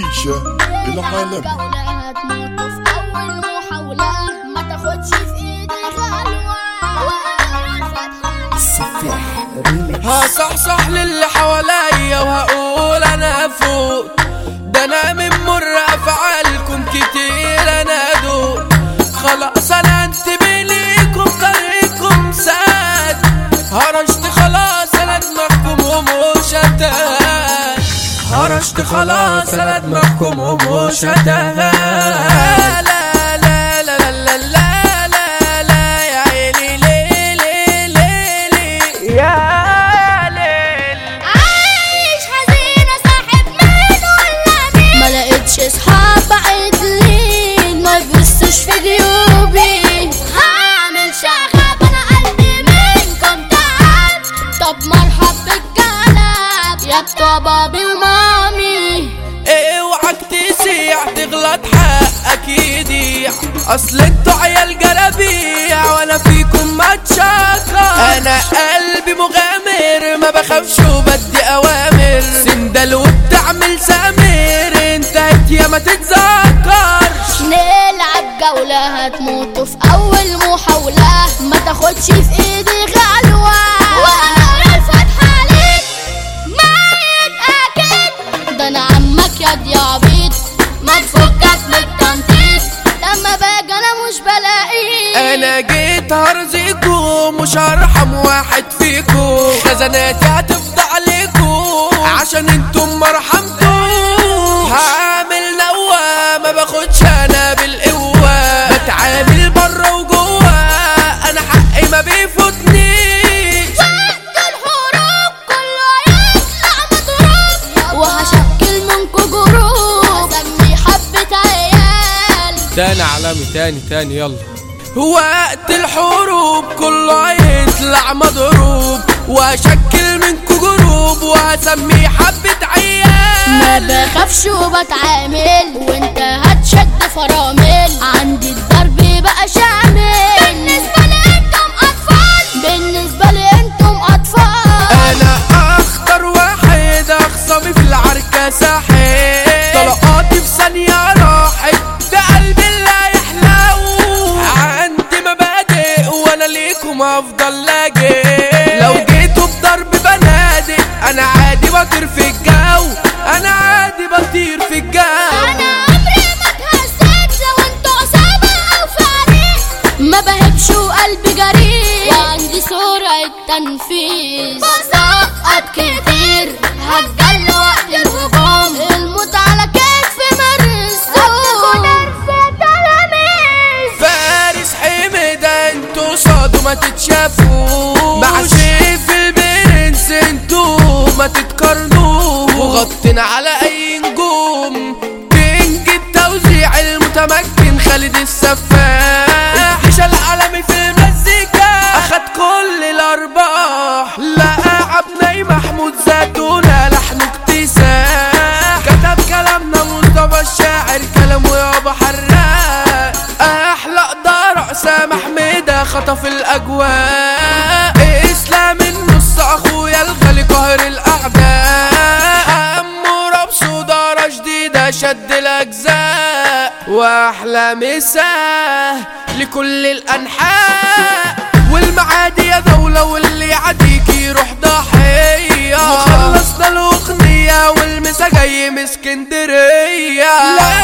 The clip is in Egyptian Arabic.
ريشة العالم جولة هتموت في أول محاولة ما تاخدش في إيدك غلوة وأنا الفتحة هصحصح للي حواليا وهقول انا فوق ده انا من مر افعالكم كتير انا دول خلاص انا انتبه ليكم طريقكم ساد هرشت خلاص انا دماغكم ومش هتهان هرشت خلاص انا دماغكم ومش هتهان لا لا لا لا لا لا لا لا يا عيني ليه ليه ليه ليه يا ليل عايش حزينة صاحب مين ولا مين ما لقيتش اصحاب عدلين ما يبصش في جيوبي هعمل شغب انا قلبي منكم تعب طب مرحب بالجلب يا بتوع بابي ومامي اوعك تسيع تغلط حقك يضيع اصل انتوا عيال جرابيع وانا فيكم ما تشكر انا قلبي مغامر ما بخافش وبدي اوامر سندل وبتعمل سمير انتهت يا ما تتذكرش نلعب جولة هتموتوا في أول محاولة ما تاخدش في إيدي غلوة وأنا الفتحة عليك ميت أكيد ده أنا عمك يا دي عبيط ما تفكك من التنطيط لما باجي أنا مش بلاقيك انا جيت هرزيكم مش هرحم واحد فيكم خزاناتي هتفضى عليكم عشان انتم ما رحمتوش هعمل نوى ما باخدش انا بالقوة بتعامل بره وجوه انا حقي ما بيفوتنيش وقت الحروب كله يطلع مضروب وهشكل منكو جروب هسمي حبة عيال تاني علامي تاني تاني يلا وقت الحروب كله هيطلع مضروب واشكل منكو جروب وهسميه حبة ما عيال بخافش وبتعامل وانت هتشد فرامل عندي الضرب بقى شامل بالنسبة لي انتم اطفال بالنسبة لي انتم اطفال انا اخطر واحد اخصمي في العركة ساحل طلقاتي في ثانية راحت ده قلبي اللي يحلو عندي مبادئ وانا ليكم افضل لاجئ لو جيتوا بضرب بنادق انا عادي بطير في الجو انا عادي بطير في الجو انا عمري ما اتهزيت لو انتوا عصابة او فريق ما بهبش وقلبي جريء وعندي سرعة تنفيذ بسقط كتير هتجل وقت الهجوم الموت على كتفي مرسوم فارس حميدة انتوا صادوا ما تتشافوا مع سيف البرنس انتوا ما تتقارنوش وغطينا على اي نجوم كينج التوزيع المتمكن خالد السفاح الفيشة العالمي في المزيكا اخد كل الارباح لقى عبني محمود زيتونة لحنه اكتساح كتب كلامنا مصطفى الشاعر كلامه يابا حراق احلى قدر حسام حميدة خطف الاجواء اسلام النص اخويا الغالي قاهر الاعداء حمو ربص دارة جديدة شد الاجزاء واحلى مساه لكل الانحاء والمعادي يا دولة واللي يعديك يروح ضحية وخلصنا الاغنية والمسا جاي من اسكندرية لا